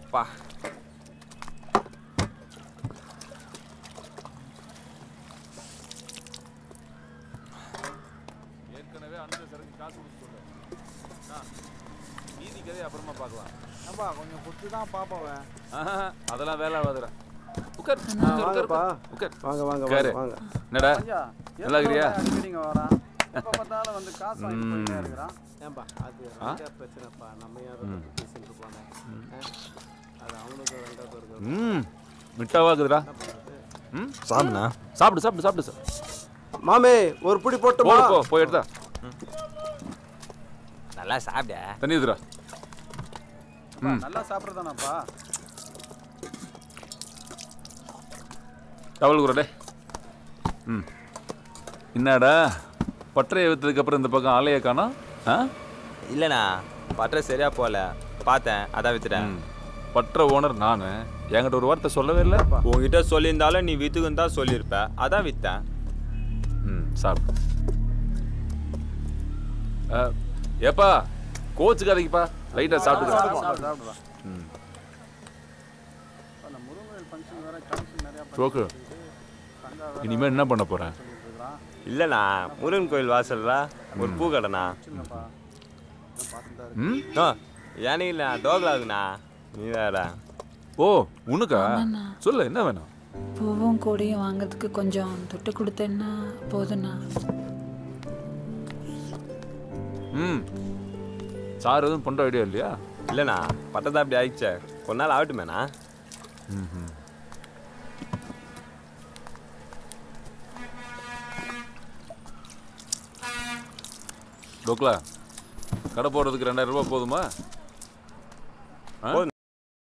அப்பா ஏற்கனவே அனுத சரக்கு காசு கொடுத்து சொல்லு ஆ, மீதி கதையை அப்புறமா பார்க்கலாம் ஏன்பா கொஞ்சம் குத்து தான் பாப்பவன் ஆஹா, அதெல்லாம் வேலை ஆகாதுடா உட்கார் ஆ, உட்கார், உட்கார் வாங்கப்பா. உட்கார் வாங்க, வாங்க, உட்காரு. வாங்க, என்னடா ஐயா, நல்லா இருக்கிறியா அடிக்கடி இங்க வரான் எப்ப பார்த்தாலும் வந்து காசு வாங்கி போயிட்டே ம். இருக்கிறான் ஏன்பா அது ஆ? ரெண்டா பிரச்சனைப்பா நம்ம யாரும் ம். பேசிட்டு இருப்பாங்க அது அவனுக்கு ரெண்டா பேருக்கு ம் மிட்டாவா இருக்குதுடா ம் சாப்பிடுண்ணா சாப்பிடு சாப்பிடு சாப்பிடு சார் மாமே ஒரு புடி போட்டுமா போ போ போய் எடுத்தா நல்லா சாப்பிட தண்ணி எதுரா அப்பா, நல்லா சாப்பிட்றதானப்பா டவல் குரடே ம் என்னடா பட்டறையை விற்றதுக்கு அப்புறம் இந்த பக்கம் ஆலையை காணோம் ஆ இல்லைண்ணா பற்ற சரியா போகல பார்த்தேன் அதான் வித்துட்டேன் ம். பற்ற ஓனர் நான் என்கிட்ட ஒரு வார்த்தை சொல்லவே இல்லை உங்ககிட்ட சொல்லியிருந்தாலும் நீ வித்துக்குன்னு தான் சொல்லியிருப்ப அதான் வித்தேன் ம் சாப்பிடு ஆ, ஏப்பா கோச்சுக்காதீங்கப்பா லைட்டாக சாப்பிட்டு சாப்பிடு, சாப்பிடுவா ம் அந்த முருகன் ஃபங்க்ஷன் வேற கமிஷன் நிறையா ரோக்கு தங்கா வேற இனிமேல் என்ன பண்ண போகிறேன் இருக்கிறான் இல்லைண்ணா முருகன் கோயில் வாசல்ல ஒரு பூ கடைண்ணா சின்னப்பா பார்த்துட்டு தான் ம் ஆ எனக்கு இல்லை டோகலாகுண்ணா நீ வேற ஓ உனக்கா ஆமாண்ணா. சொல்லு என்ன வேணும் பூவும் கொடியும் வாங்குறதுக்கு கொஞ்சம் தொட்டு கொடுத்தேன்னா போதுண்ணா ம் சார் எதுவும் பண்ணுற ஐடியா இல்லையா இல்லைண்ணா பட்டதா அப்படி ஆயிடுச்சே கொஞ்ச நாள் ஆகட்டுமேண்ணா ம் டோக்லா கடை போடுறதுக்கு ரெண்டாயிரம் ரூபாய் போதுமா ஆ? போதும்